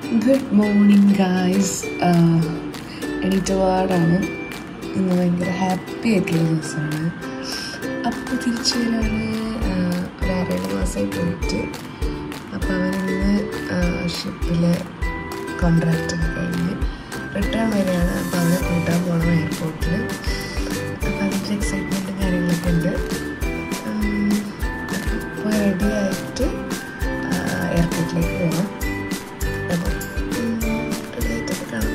Good morning guys എണീറ്റ പാടാണ് ഇന്ന് ഭയങ്കര ഹാപ്പി ആയിട്ടുള്ള ദിവസമാണ് അപ്പോൾ തിരിച്ചു വരാണ് ഒരു ആറേഴ് മാസമായി പോയിട്ട് അപ്പോൾ അവനിന്ന് ഷിപ്പിലെ കോൺട്രാക്റ്റ് കഴിഞ്ഞ് റിട്ടേൺ വരെയാണ് അപ്പോൾ അവനെ കൂട്ടാൻ പോകണം എയർപോർട്ടിൽ അപ്പോൾ അതിൻ്റെ എക്സൈറ്റ്മെൻറ്റും കാര്യങ്ങളൊക്കെ ഉണ്ട് അപ്പോൾ റെഡി ആയിട്ട് എയർപോർട്ടിലേക്ക് പോകണം അപ്പോൾ റെഡി ആയിട്ടൊക്കെ കാണാം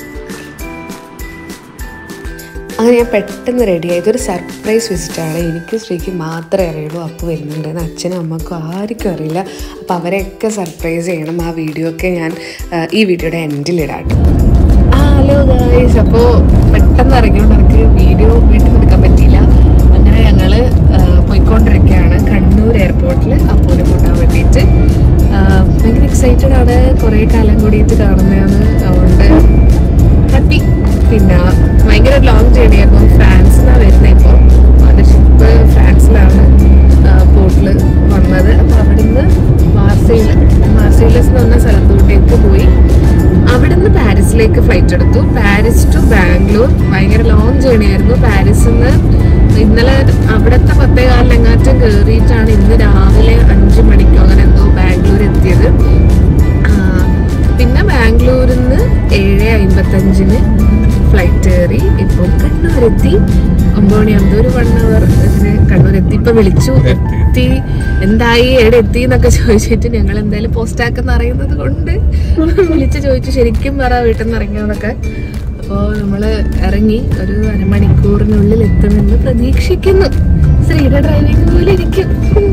അങ്ങനെ ഞാൻ പെട്ടെന്ന് റെഡിയായി ഇതൊരു സർപ്രൈസ് വിസിറ്റാണ് എനിക്ക് ശ്രീക്ക് മാത്രമേ അറിയുള്ളൂ അപ്പോൾ വരുന്നുണ്ടെന്ന് അച്ഛനും അമ്മക്കും ആർക്കും അറിയില്ല അപ്പോൾ അവരെയൊക്കെ സർപ്രൈസ് ചെയ്യണം ആ വീഡിയോ ഒക്കെ ഞാൻ ആ, ഈ വീഡിയോയുടെ എൻഡിലിടാം ആ ഹലോ ഗായ്സ് അപ്പോൾ പെട്ടെന്ന് ഇറങ്ങിയോണ്ട് എനിക്ക് വീഡിയോ വീട്ടിൽ എടുക്കാൻ പറ്റിയില്ല അങ്ങനെ ഞങ്ങൾ പോയിക്കൊണ്ടിരിക്കുകയാണ് കണ്ണൂർ എയർപോർട്ടിൽ അപ്പോനെ കൂട്ടാൻ വേണ്ടിയിട്ട് ആ, ഭയങ്കര എക്സൈറ്റഡ് ആണ് കുറേ കാലം കൂടിയിട്ട് കാണുന്നതാണ് അതുകൊണ്ട് ഹാപ്പി പിന്നെ ഭയങ്കര ലോങ് ജേർണി ആയിരുന്നു ഫ്രാൻസിൽ നിന്നാണ് വരുന്നത് ഇപ്പോൾ അത് ഷിപ്പ് ഫ്രാൻസിലാണ് പോർട്ടിൽ വന്നത് അപ്പോൾ അവിടുന്ന് മാർസയിൽ മാർസയിലസ് എന്ന് പറഞ്ഞ സ്ഥലത്തോട്ടേക്ക് പോയി അവിടുന്ന് പാരീസിലേക്ക് ഫ്ലൈറ്റ് എടുത്തു പാരീസ് ടു ബാംഗ്ലൂർ ഭയങ്കര ലോങ് ജേർണി ആയിരുന്നു പാരീസിൽ നിന്ന് ഇന്നലെ അവിടുത്തെ പത്തേകാലിലെങ്ങാറ്റം കയറിയിട്ടാണ് ഇന്ന് രാവിലെ അഞ്ച് മണിക്കോ അങ്ങനെ എന്തോ ബാംഗ്ലൂർ എത്തിയത് ആ, പിന്നെ ബാംഗ്ലൂരിൽ നിന്ന് ഏഴ് അമ്പത്തഞ്ചിന് ഫ്ലൈറ്റ് കയറി ഇപ്പോൾ കണ്ണൂരെത്തി ഒമ്പത് മണിയാകുമ്പോൾ ഒരു വൺ അവർ കണ്ണൂരെത്തി ഇപ്പൊ വിളിച്ചു എത്തി എന്തായി എവിടെ എത്തി എന്നൊക്കെ ചോദിച്ചിട്ട് ഞങ്ങൾ എന്തായാലും പോസ്റ്റ് ആക്കുന്ന അറിയുന്നത് കൊണ്ട് വിളിച്ച് ചോദിച്ചു ശരിക്കും പറ വീട്ടിൽ നിന്ന് ഇറങ്ങിയതൊക്കെ അപ്പോൾ നമ്മൾ ഇറങ്ങി ഒരു അരമണിക്കൂറിനുള്ളിൽ എത്തുമെന്ന് പ്രതീക്ഷിക്കുന്നു ശ്രീയുടെ ഡ്രൈവിംഗ് പോലെ ഇരിക്കും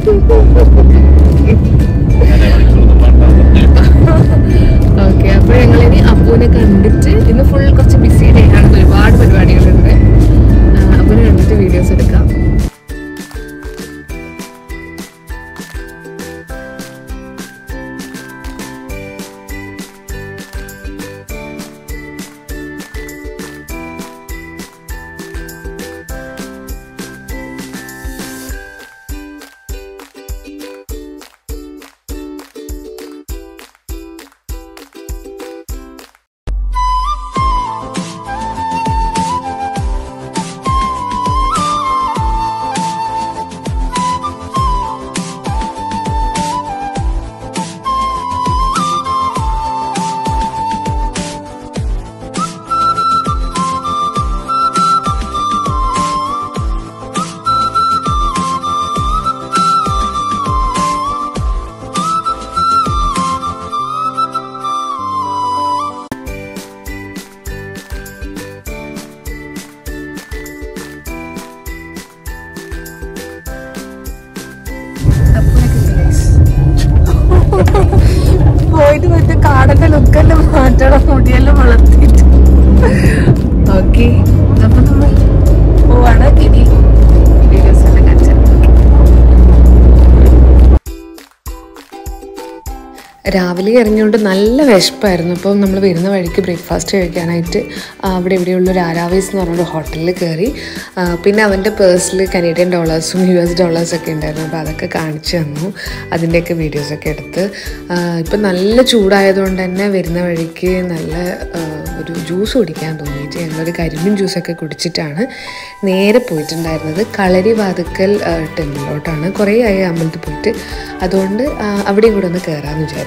ഓക്കെ അപ്പോൾ ഞങ്ങളിനി അപ്പുവിനെ കണ്ടിട്ട് ഇന്ന് ഫുൾ കുറച്ച് ബിസി ഡേ ആണ് ഒരുപാട് പരിപാടികളുണ്ട് ആ, അപ്പുവിനെ കണ്ടിട്ട് വീഡിയോസ് എടുക്കാം അപ്പുവിനെ കിട്ടി guys. പോയിട്ട് മറ്റേ കാടന്റെ ലുക്കെല്ലാം മാറ്റണം മുടിയെല്ലാം വളർത്തിയിട്ട് ഓക്കെ അപ്പൊ നമ്മൾ പോവാണ് ഇനി വീഡിയോസ് എല്ലാം കാണിച്ചു രാവിലെ ഇറങ്ങിയോണ്ട് നല്ല വിശപ്പായിരുന്നു അപ്പം നമ്മൾ വരുന്ന വഴിക്ക് ബ്രേക്ക്ഫാസ്റ്റ് കഴിക്കാനായിട്ട് ആ, അവിടെ ഇവിടെയുള്ള ഒരു ആരാവേസ് എന്ന് പറഞ്ഞൊരു ഹോട്ടലിൽ കയറി ആ, പിന്നെ അവൻ്റെ പേഴ്സിൽ കനേഡിയൻ ഡോളേഴ്സും യു എസ് ഡോളേഴ്സൊക്കെ ഉണ്ടായിരുന്നു അപ്പോൾ അതൊക്കെ കാണിച്ചു തന്നു അതിൻ്റെയൊക്കെ വീഡിയോസൊക്കെ എടുത്ത് ആ, ഇപ്പം നല്ല ചൂടായതുകൊണ്ട് തന്നെ വരുന്ന വഴിക്ക് നല്ല ആ, ഒരു ജ്യൂസ് കുടിക്കാൻ തോന്നിയിട്ട് ഞങ്ങളൊരു കരിമ്പിൻ ജ്യൂസൊക്കെ കുടിച്ചിട്ടാണ് നേരെ പോയിട്ടുണ്ടായിരുന്നത് കളരി വാതുക്കൽ ടെമ്പിളിലോട്ടാണ് കുറേ ആയി അമ്പലത്തിൽ പോയിട്ട് അതുകൊണ്ട് ആ, അവിടെയും കൂടെ ഒന്ന് കയറാമെന്ന് വിചാരിച്ചു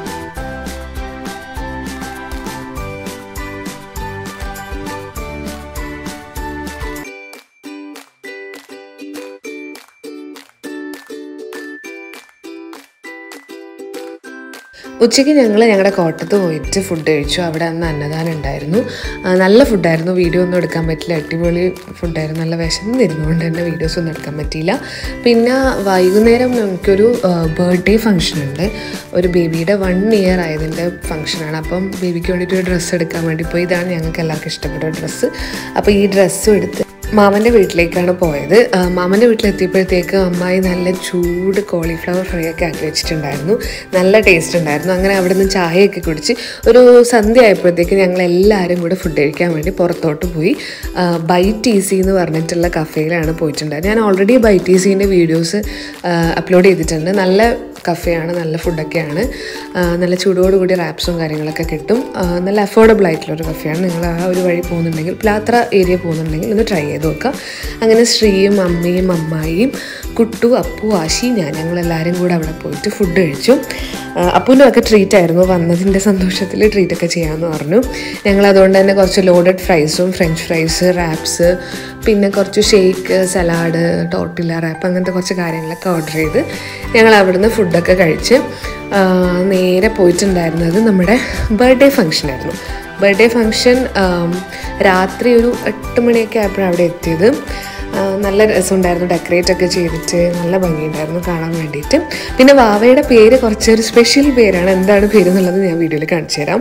ഉച്ചയ്ക്ക് ഞങ്ങൾ ഞങ്ങളുടെ കോട്ടത്ത് പോയിട്ട് ഫുഡ് കഴിച്ചു അവിടെ അന്ന് അന്നദാനം ഉണ്ടായിരുന്നു ആ, നല്ല ഫുഡായിരുന്നു വീഡിയോ ഒന്നും എടുക്കാൻ പറ്റില്ല അടിപൊളി ഫുഡായിരുന്നു നല്ല വിശന്നിരുന്നുകൊണ്ട് തന്നെ വീഡിയോസ് ഒന്നും എടുക്കാൻ പറ്റിയില്ല പിന്നെ വൈകുന്നേരം നമുക്കൊരു ബർത്ത്ഡേ ഫംഗ്ഷൻ ഉണ്ട് ഒരു ബേബിയുടെ വൺ ഇയർ ആയതിൻ്റെ ഫംഗ്ഷനാണ് അപ്പം ബേബിക്ക് വേണ്ടിയിട്ട് ഒരു ഡ്രസ്സ് എടുക്കാൻ വേണ്ടി പോയി ഇതാണ് ഞങ്ങൾക്ക് എല്ലാവർക്കും ഇഷ്ടപ്പെട്ട ഡ്രസ്സ് അപ്പോൾ ഈ ഡ്രസ്സും എടുത്ത് മാമൻ്റെ വീട്ടിലേക്കാണ് പോയത് ആ, മാമൻ്റെ വീട്ടിലെത്തിയപ്പോഴത്തേക്ക് അമ്മായി നല്ല ചൂട് കോളിഫ്ലവർ ഫ്രൈ ഒക്കെ ആക്കി വെച്ചിട്ടുണ്ടായിരുന്നു നല്ല ടേസ്റ്റ് ഉണ്ടായിരുന്നു അങ്ങനെ അവിടെ നിന്ന് ചായയൊക്കെ കുടിച്ച് ഒരു സന്ധ്യ ആയപ്പോഴത്തേക്ക് ഞങ്ങൾ എല്ലാവരും കൂടെ ഫുഡ് കഴിക്കാൻ വേണ്ടി പുറത്തോട്ട് പോയി ബൈറ്റ് ഈസി എന്ന് പറഞ്ഞിട്ടുള്ള കഫേയിലാണ് പോയിട്ടുണ്ടായിരുന്നത് ഞാൻ ഓൾറെഡി ബൈറ്റ് ഈസീൻ്റെ വീഡിയോസ് അപ്ലോഡ് ചെയ്തിട്ടുണ്ട് നല്ല കഫേയാണ് നല്ല ഫുഡൊക്കെയാണ് ആ, നല്ല ചൂടോടുകൂടി റാപ്സും കാര്യങ്ങളൊക്കെ കിട്ടും ആ, നല്ല അഫോർഡബിൾ ആയിട്ടുള്ളൊരു കഫേയാണ് നിങ്ങൾ ആ ഒരു വഴി പോകുന്നുണ്ടെങ്കിൽ പ്ലാത്ര ഏരിയ പോകുന്നുണ്ടെങ്കിൽ ഒന്ന് ട്രൈ ചെയ്ത് നോക്കാം അങ്ങനെ ശ്രീയും അമ്മയും അമ്മായിയും കുട്ടു അപ്പു ആശി ഞാൻ ഞങ്ങളെല്ലാവരും കൂടെ അവിടെ പോയിട്ട് ഫുഡ് കഴിച്ചു ആ, അപ്പുവിനും ഒക്കെ ട്രീറ്റ് ആയിരുന്നു വന്നതിൻ്റെ സന്തോഷത്തിൽ ട്രീറ്റൊക്കെ ചെയ്യാമെന്ന് പറഞ്ഞു ഞങ്ങൾ അതുകൊണ്ട് തന്നെ കുറച്ച് ലോഡഡ് ഫ്രൈസും ഫ്രഞ്ച് ഫ്രൈസ് റാപ്സ് പിന്നെ കുറച്ച് ഷേക്ക് സലാഡ് ടോട്ടില റാപ്പ് അങ്ങനത്തെ കുറച്ച് കാര്യങ്ങളൊക്കെ ഓർഡർ ചെയ്ത് ഞങ്ങൾ അവിടുന്ന് ഫുഡൊക്കെ കഴിച്ച് ആ, നേരെ പോയിട്ടുണ്ടായിരുന്നത് നമ്മുടെ ബർത്ത്ഡേ ഫങ്ഷനായിരുന്നു ബർത്ത്ഡേ ഫങ്ഷൻ രാത്രി ഒരു എട്ട് മണിയൊക്കെ ആയപ്പോഴാണ് അവിടെ എത്തിയത് ആ, നല്ല രസമുണ്ടായിരുന്നു ഡെക്കറേറ്റ് ഒക്കെ ചെയ്തിട്ട് നല്ല ഭംഗിയുണ്ടായിരുന്നു കാണാൻ വേണ്ടിയിട്ട് പിന്നെ വാവയുടെ പേര് കുറച്ചൊരു സ്പെഷ്യൽ പേരാണ് എന്താണ് പേര് എന്നുള്ളത് ഞാൻ വീഡിയോയിൽ കാണിച്ചു തരാം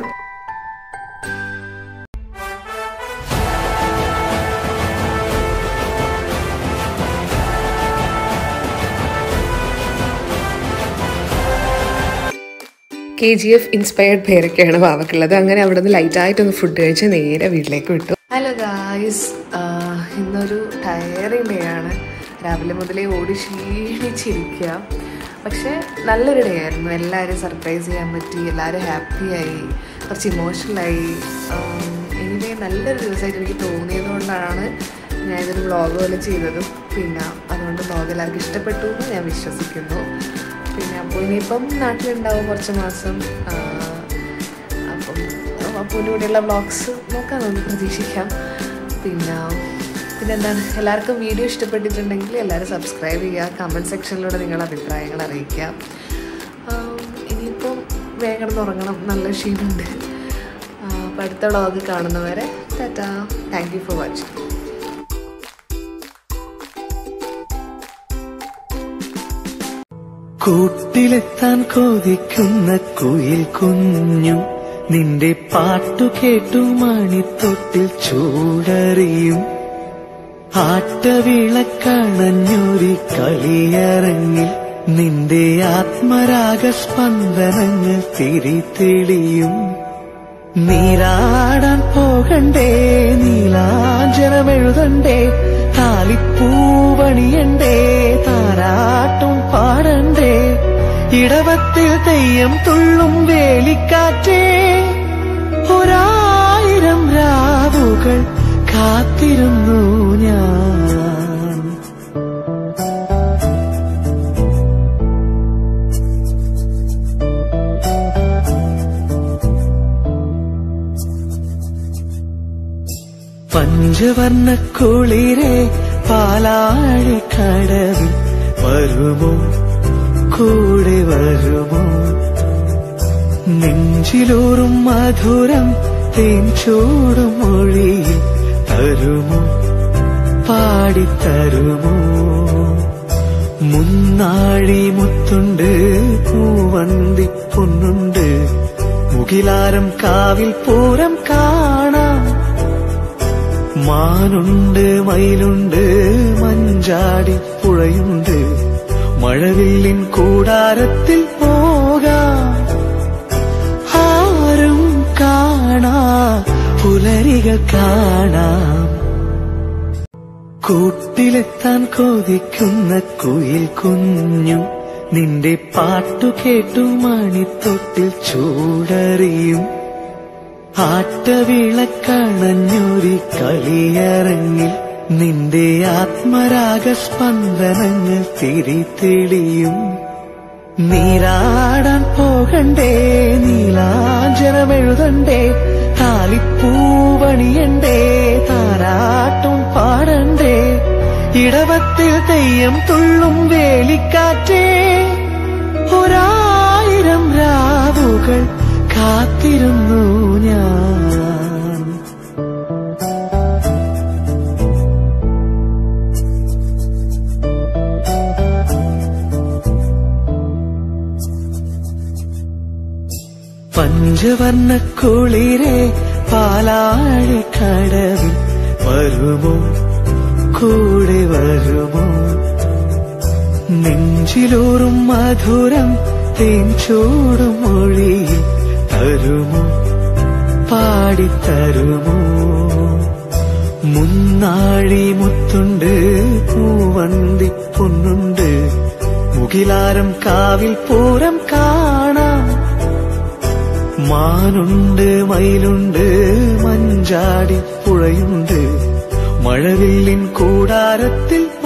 കെ ജി എഫ് ഇൻസ്പയർഡ് പേരൊക്കെയാണ് വാവക്കുള്ളത് അങ്ങനെ അവിടെ നിന്ന് ലൈറ്റായിട്ടൊന്ന് ഫുഡ് കഴിച്ച് നേരെ വീട്ടിലേക്ക് വിട്ടു ഹലോ ഗായ്സ് ഇന്നൊരു ടയറിങ് ഡേ ആണ് രാവിലെ മുതലേ ഓടി ക്ഷീണിച്ചിരിക്കുക പക്ഷേ നല്ലൊരു ഡേ ആയിരുന്നു എല്ലാവരും സർപ്രൈസ് ചെയ്യാൻ പറ്റി എല്ലാവരും ഹാപ്പിയായി കുറച്ച് ഇമോഷണലായി എനിവേ നല്ലൊരു ദിവസമായിട്ട് എനിക്ക് തോന്നിയത് കൊണ്ടാണ് ഞാൻ ഇതൊരു വ്ളോഗ് പോലെ ചെയ്തതും പിന്നെ അതുകൊണ്ട് വ്ളോഗ് എല്ലാവർക്കും ഇഷ്ടപ്പെട്ടു എന്ന് ഞാൻ വിശ്വസിക്കുന്നു പിന്നെ അപ്പോൾ ഇനിയിപ്പം നാട്ടിലുണ്ടാവും കുറച്ച് മാസം ആ, അപ്പം അപ്പൂൻ്റെ കൂടെയുള്ള വ്ളോഗ്സ് നോക്കാൻ നമുക്ക് പ്രതീക്ഷിക്കാം പിന്നെ പിന്നെന്താണ് എല്ലാവർക്കും വീഡിയോ ഇഷ്ടപ്പെട്ടിട്ടുണ്ടെങ്കിൽ എല്ലാവരും സബ്സ്ക്രൈബ് ചെയ്യുക കമൻറ്റ് സെക്ഷനിലൂടെ നിങ്ങളുടെ അഭിപ്രായങ്ങൾ അറിയിക്കുക ആം, ഇനിയിപ്പം വേഗം കിടന്നുറങ്ങണം നല്ല ക്ഷീണമുണ്ട് അപ്പോൾ അടുത്ത വ്ളോഗ് കാണുന്നവരെ tata thank you for watching കൂട്ടിലെത്താൻ കൊതിക്കുന്ന കുയിൽ കുഞ്ഞു നിന്റെ പാട്ടു കേട്ടു മണിത്തൊട്ടിൽ ചൂടറിയും ആട്ടവിളക്കണഞ്ഞൊരി കളിയറങ്ങിൽ നിന്റെ ആത്മരാഗ സ്പന്ദനങ്ങൾ തിരിതെളിയും നീരാടാൻ പോകണ്ടേ നീലാഞ്ജനമെഴുതണ്ടേ താലിപ്പൂവണിയണ്ടേ താരാട്ടും പാടണ്ടേ ഇടവത്തിൽ തെയ്യം തുള്ളും വേലിക്കാറ്റേ ഒരായിരം രാവുകൾ കാത്തിരുന്നു ഞാൻ പഞ്ചവർണ്ണ കുളിരെ പാലാഴി കടവിൽ വരുമോ കൂടെ വരുമോ നെഞ്ചിലൂറും മധുരം തേൻ ചൂടും മൊഴിയിൽ തരുമോ പാടിത്തരുമോ മുന്നാഴി മുത്തുണ്ട് പൂവന്തി പൊന്നുണ്ട് മുകിലാരം കാവിൽ പൂരം കാണാം മാനുണ്ട് മയിലുണ്ട് മഞ്ചാടി പുഴയുണ്ട് മഴവില്ലിൻ കൂടാരത്തിൽ പോകാം ആരും കാണാ പുലരികൾ കാണാം കൂട്ടിലെത്താൻ കൊതിക്കുന്ന കുയിൽ കുഞ്ഞു നിന്റെ പാട്ടു കേട്ടു മണിത്തൊട്ടിൽ ചൂടറിയും ആട്ടവിളക്കണഞ്ഞൊരി കളിയറങ്ങിൽ നിന്റെ ആത്മരാഗ സ്പന്ദനങ്ങൾ തിരിതെളിയും നീരാടാൻ പോകണ്ടേ നീലാഞ്ജനമെഴുതണ്ടേ താലിപ്പൂവണിയണ്ടേ താരാട്ടും പാടണ്ടേ ഇടവത്തിൽ തെയ്യം തുള്ളും വേലിക്കാറ്റേ ഒരായിരം രാവുകൾ കാത്തിരുന്നു ഞാൻ പഞ്ചവർണ്ണ കുളിരെ പാലാഴി കടവിൽ വരുമോ കൂടെ വരുമോ നെഞ്ചിലൂറും മധുരം തേൻ ചൂടും മൊഴിയിൽ തരുമോ പാടിത്തരുമോ മുന്നാഴി മുത്തുണ്ട് പൂവന്തി പൊന്നുണ്ട് മുകിലാരം കാവിൽ പൂരം കാണാം മാനുണ്ട് മയിലുണ്ട് മഞ്ചാടി പുഴയുണ്ട് മഴവില്ലിൻ കൂടാരത്തിൽ